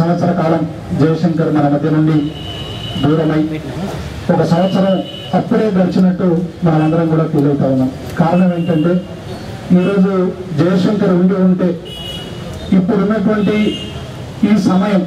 సంవత్సర కాలం జయశంకర్ మన మధ్య నుండి దూరమై ఒక సంవత్సరం అప్పుడే గడిచినట్టు మనమందరం కూడా ఫీల్ అవుతా ఉన్నాం కారణం ఏంటంటే ఈరోజు జయశంకర్ ఉండి ఉంటే ఇప్పుడున్నటువంటి ఈ సమయం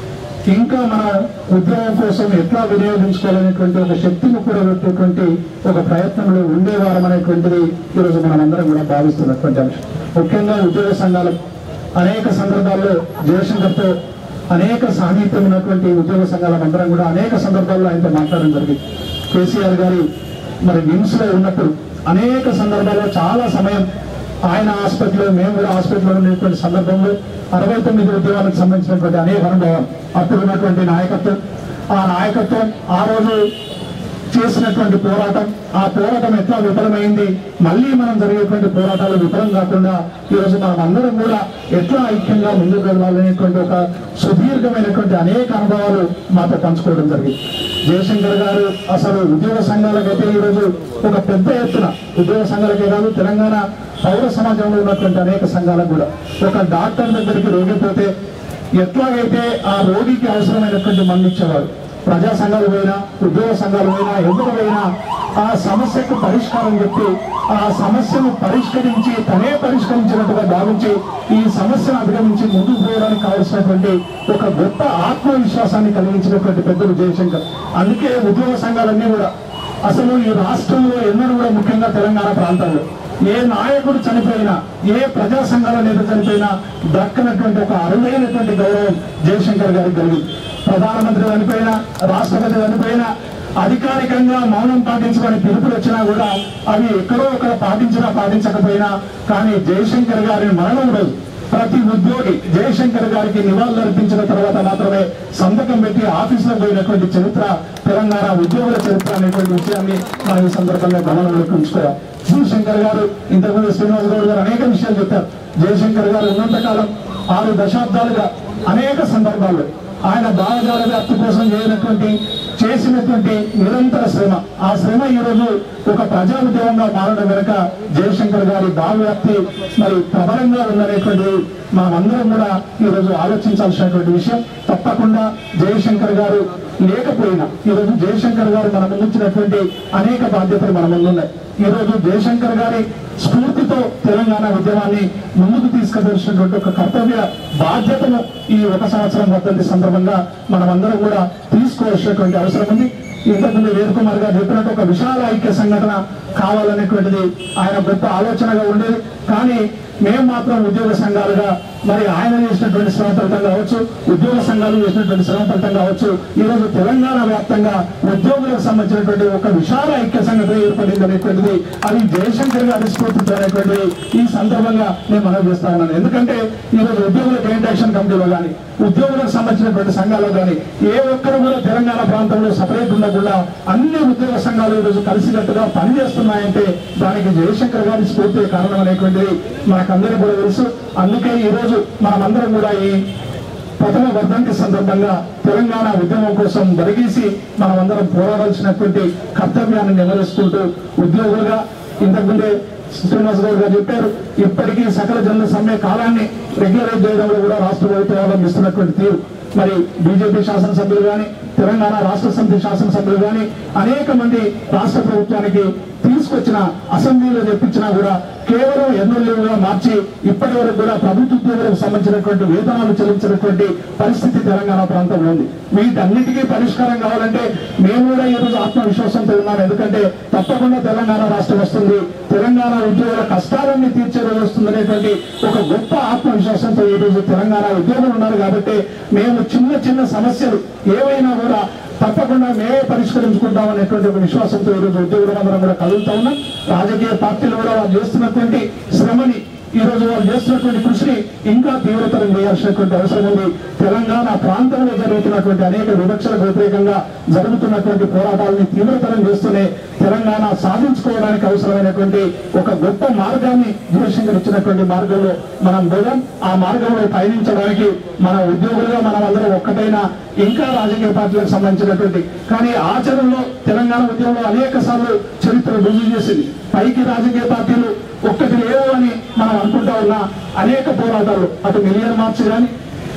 ఇంకా మన ఉద్యోగం కోసం ఎట్లా వినియోగించుకోవాలనేటువంటి ఒక శక్తిని కూడా పెట్టేటువంటి ఒక ప్రయత్నంలో ఉండేవారం అనేటువంటిది ఈరోజు మనం అందరం కూడా భావిస్తున్నటువంటి అంశం ముఖ్యంగా ఉద్యోగ సంఘాలు అనేక సందర్భాల్లో జయశంకర్తో అనేక సాహిత్యం ఉన్నటువంటి ఉద్యోగ సంఘాల అందరం కూడా అనేక సందర్భాల్లో ఆయనతో మాట్లాడడం జరిగింది కేసీఆర్ గారి మరి నిమ్స్ లో ఉన్నప్పుడు అనేక సందర్భాల్లో చాలా సమయం ఆయన హాస్పిటల్లో మేము కూడా హాస్పిటల్లో ఉన్నటువంటి సందర్భంలో అరవై తొమ్మిది ఉద్యోగాలకు సంబంధించినటువంటి అనేక అనుభవం అప్పుడు ఉన్నటువంటి నాయకత్వం ఆ నాయకత్వం ఆ రోజు చేసినటువంటి పోరాటం ఆ పోరాటం ఎట్లా విఫలమైంది మళ్ళీ మనం జరిగేటువంటి పోరాటాలు విఫలం కాకుండా ఈరోజు మనం అందరం కూడా ఎట్లా ఐక్యంగా ముందుకు వెళ్ళాలనేటువంటి ఒక సుదీర్ఘమైనటువంటి అనేక అనుభవాలు మాతో పంచుకోవడం జరిగింది జయశంకర్ గారు అసలు ఉద్యోగ సంఘాలకైతే ఈరోజు ఒక పెద్ద ఎత్తున ఉద్యోగ సంఘాలకే కాదు తెలంగాణ పౌర సమాజంలో ఉన్నటువంటి అనేక సంఘాలకు కూడా ఒక డాక్టర్ దగ్గరికి రోగి పోతే ఎట్లాగైతే ఆ రోగికి అవసరమైనటువంటి మంది ఇచ్చేవారు ప్రజా సంఘాలు పోయినా ఉద్యోగ సంఘాలు పోయినా ఎవరు పోయినా ఆ సమస్యకు పరిష్కారం చెప్పి ఆ సమస్యను పరిష్కరించి తనే పరిష్కరించినట్టుగా భావించి ఈ సమస్యను అధిగమించి ముందుకు పోవడానికి కావలసినటువంటి ఒక గొప్ప ఆత్మవిశ్వాసాన్ని కలిగించినటువంటి పెద్దలు జయశంకర్ అందుకే ఉద్యోగ సంఘాలన్నీ కూడా అసలు ఈ రాష్ట్రంలో ఎన్నడూ కూడా ముఖ్యంగా తెలంగాణ ప్రాంతంలో ఏ నాయకుడు చనిపోయినా ఏ ప్రజా సంఘాల నేత చనిపోయినా దక్కనటువంటి ఒక అరుదైనటువంటి గౌరవం జయశంకర్ గారికి కలిగింది ప్రధానమంత్రి చనిపోయినా రాష్ట్రపతి చనిపోయినా అధికారికంగా మౌనం పాటించమని పిలుపులు వచ్చినా కూడా అవి ఎక్కడో ఒకడ పాటించినా పాటించకపోయినా కానీ జయశంకర్ గారి మరణం రోజు ప్రతి ఉద్యోగి జయశంకర్ గారికి నివాళులు అర్పించిన తర్వాత మాత్రమే సంతకం పెట్టి ఆఫీసులో పోయినటువంటి చరిత్ర తెలంగాణ ఉద్యోగుల చరిత్ర అనేటువంటి విషయాన్ని మనం ఈ సందర్భంగా గమనంలోకి ఉంచుకోవాలి శివశంకర్ గారు ఇంతకుముందు శ్రీనివాస్ గౌడ్ గారు అనేక విషయాలు చెప్పారు జయశంకర్ గారు ఉన్నంతకాలం ఆరు దశాబ్దాలుగా అనేక సందర్భాల్లో ఆయన భావజాల వ్యాప్తి కోసం చేయనటువంటి చేసినటువంటి నిరంతర శ్రమ ఆ శ్రమ ఈ రోజు ఒక ప్రజా ఉద్యమంగా మారడం వెనుక జయశంకర్ గారి భావవ్యాప్తి మరి ప్రబలంగా ఉందనేటువంటిది మనమందరం కూడా ఈ రోజు ఆలోచించాల్సినటువంటి విషయం తప్పకుండా జయశంకర్ గారు లేకపోయినా ఈ రోజు జయశంకర్ గారు మన ముందుంచినటువంటి అనేక బాధ్యతలు మన ముందున్నాయి ఈ రోజు జయశంకర్ గారి స్ఫూర్తితో తెలంగాణ ఉద్యమాన్ని ముందుకు తీసుకువెళ్ళినటువంటి ఒక కర్తవ్య బాధ్యతను ఈ ఒక సంవత్సరం వర్ధంతి సందర్భంగా మనమందరం కూడా తీసుకోవాల్సినటువంటి అవసరం ఉంది ఇంతకుముందు వేరు కుమార్ గారు చెప్పినట్టు ఒక విశాల ఐక్య సంఘటన కావాలనేటువంటిది ఆయన గొప్ప ఆలోచనగా ఉండేది కానీ మేము మాత్రం ఉద్యోగ సంఘాలుగా మరి ఆయన చేసినటువంటి శ్రమ ఫలితం కావచ్చు ఉద్యోగ సంఘాలు చేసినటువంటి శ్రమ ఫలితం కావచ్చు ఈ రోజు తెలంగాణ వ్యాప్తంగా ఉద్యోగులకు సంబంధించినటువంటి ఒక విశాల ఐక్య సంఘటన ఏర్పడింది అనేటువంటిది అది జయశంకర్ గారి స్ఫూర్తితో అనేటువంటిది ఈ సందర్భంగా నేను మనవి చేస్తా ఉన్నాను ఎందుకంటే ఈ రోజు ఉద్యోగుల జాయింట్ యాక్షన్ కమిటీలో కానీ ఉద్యోగులకు సంబంధించినటువంటి సంఘాల్లో కానీ ఏ ఒక్కరు కూడా తెలంగాణ ప్రాంతంలో సపరేట్ ఉండకుండా అన్ని ఉద్యోగ సంఘాలు ఈ రోజు కలిసికట్టుగా పనిచేస్తున్నాయంటే దానికి జయశంకర్ గారి స్ఫూర్తి కారణం అనేటువంటిది మనకందరికీ కూడా తెలుసు అందుకే ఈ రోజు మనమందరం కూడా ఈ ప్రథమ వర్ధంతి సందర్భంగా తెలంగాణ ఉద్యమం కోసం బరిగీసి మనమందరం పోరాడాల్సినటువంటి కర్తవ్యాన్ని నెరవేర్చుకుంటూ ఉద్యోగులుగా ఇంతకుముందే శ్రీనివాస్ గౌడ్ గారు చెప్పారు ఇప్పటికీ సకల జనుల సమ్మె కాలాన్ని రెగ్యులరైజ్ చేయడంలో కూడా రాష్ట్ర ప్రభుత్వం అవలంబిస్తున్నటువంటి తీరు మరి బీజేపీ శాసనసభ్యులు కానీ తెలంగాణ రాష్ట్ర సమితి శాసనసభ్యులు కానీ అనేక మంది రాష్ట్ర ప్రభుత్వానికి తీసుకొచ్చిన అసెంబ్లీలో తెప్పించినా కూడా కేవలం ఎమ్మెల్యేలుగా మార్చి ఇప్పటి వరకు కూడా ప్రభుత్వ ఉద్యోగులకు సంబంధించినటువంటి వేతనాలు చెల్లించినటువంటి పరిస్థితి తెలంగాణ ప్రాంతంలో ఉంది వీటన్నిటికీ పరిష్కారం కావాలంటే మేము కూడా ఈ రోజు ఆత్మవిశ్వాసంతో ఉన్నాం ఎందుకంటే తప్పకుండా తెలంగాణ రాష్ట్రం వస్తుంది తెలంగాణ ఉద్యోగుల కష్టాలన్నీ తీర్చే రోజు వస్తుంది అనేటువంటి ఒక గొప్ప ఆత్మవిశ్వాసంతో ఈ రోజు తెలంగాణ ఉద్యోగులు ఉన్నారు కాబట్టి మేము చిన్న చిన్న సమస్యలు ఏవైనా కూడా తప్పకుండా మేమే పరిష్కరించుకుంటాం అనేటువంటి ఒక విశ్వాసంతో ఈరోజు ఉద్యోగులందరం కూడా కదులుతా ఉన్నాం రాజకీయ పార్టీలు కూడా వాళ్ళు చేస్తున్నటువంటి శ్రమని ఈ రోజు వాళ్ళు చేస్తున్నటువంటి కృషిని ఇంకా తీవ్రతరం చేయాల్సినటువంటి అవసరం ఉంది తెలంగాణ ప్రాంతంలో జరుగుతున్నటువంటి అనేక వివక్షలకు వ్యతిరేకంగా జరుగుతున్నటువంటి పోరాటాలని తీవ్రతరం చేస్తూనే తెలంగాణ సాధించుకోవడానికి అవసరమైనటువంటి ఒక గొప్ప మార్గాన్ని జయశంకర్ ఇచ్చినటువంటి మార్గంలో మనం పోదాం ఆ మార్గంలో పయనించడానికి మన ఉద్యోగులుగా మనం అందరం ఒక్కటైనా ఇంకా రాజకీయ పార్టీలకు సంబంధించినటువంటి కానీ ఆచరణలో తెలంగాణ ఉద్యమంలో అనేక సార్లు చరిత్ర రుజువు చేసింది పైకి రాజకీయ పార్టీలు ఒక్కటి లేవు అని మనం అనుకుంటా ఉన్న అనేక పోరాటాలు అటు మిలియన్ మార్చ్ కానీ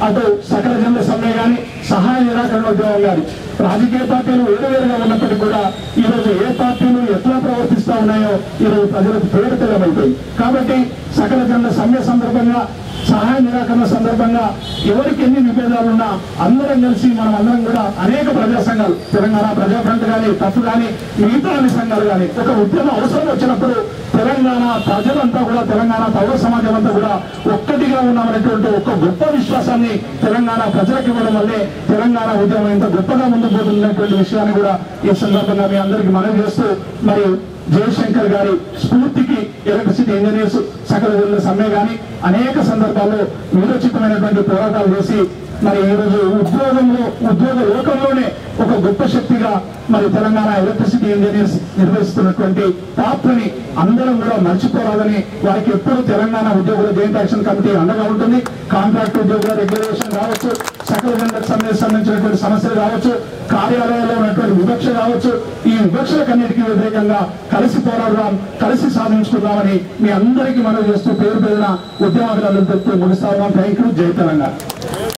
అటు సకల జనుల సమ్మె గాని సహాయ నిరాకరణ ఉద్యమం గాని రాజకీయ పార్టీలు వేరువేరుగా ఉన్నప్పటికీ కూడా ఈ రోజు ఏ పార్టీలు ఎట్లా ప్రవర్తిస్తా ఉన్నాయో ఈ రోజు ప్రజలకు తేలికలమైపోయి కాబట్టి సకల జనుల సమ్మె సందర్భంగా సహాయ నిరాకరణ సందర్భంగా ఎవరికి ఎన్ని విభేదాలున్నా అందరం కలిసి మనం అందరం కూడా అనేక ప్రజా సంఘాలు తెలంగాణ ప్రజా ఫ్రంట్ కానీ తప్పు కానీ మిగతా అన్ని సంఘాలు కానీ ఒక ఉద్యమ అవసరం వచ్చినప్పుడు తెలంగాణ ప్రజలంతా కూడా తెలంగాణ పౌర సమాజం అంతా కూడా ఒక్కటిగా ఉన్నామనేటువంటి ఒక గొప్ప విశ్వాసాన్ని తెలంగాణ ప్రజలకు ఇవ్వడం వల్లే తెలంగాణ ఉద్యమం ఇంత గొప్పగా ముందుకు పోతున్నటువంటి విషయాన్ని కూడా ఈ సందర్భంగా మీ అందరికీ మనవి చేస్తూ మరి జయశంకర్ గారి స్ఫూర్తికి ఎలక్ట్రిసిటీ ఇంజనీర్స్ సకల జిల్లా సమ్మె గాని అనేక సందర్భాల్లో విరోచితమైనటువంటి పోరాటాలు చేసి మరి ఈ రోజు ఉద్యోగంలో ఉద్యోగ లోకంలోనే ఒక గొప్ప శక్తిగా మరి తెలంగాణ ఎలక్ట్రిసిటీ ఇంజనీర్స్ నిర్వహిస్తున్నటువంటి పాత్రని అందరం కూడా మర్చిపోరాదని వారికి ఎప్పుడు తెలంగాణ ఉద్యోగుల జాయింట్ యాక్షన్ కమిటీ అండగా ఉంటుంది కాంట్రాక్ట్ ఉద్యోగుల రెగ్యులేషన్ కావచ్చు సకల జనరల్ సమ్మె సంబంధించినటువంటి సమస్యలు కావచ్చు కార్యాలయంలో ఉన్నటువంటి వివక్ష కావచ్చు ఈ వివక్షలకన్నిటికీ వ్యతిరేకంగా కలిసి పోరాడదాం కలిసి సాధించుకుందామని మీ అందరికీ మనం చేస్తూ పేరు పేరున ఉద్యమాభినందనలు చెప్తూ ముగిస్తా ఉన్నాం థ్యాంక్ యూ జై తెలంగాణ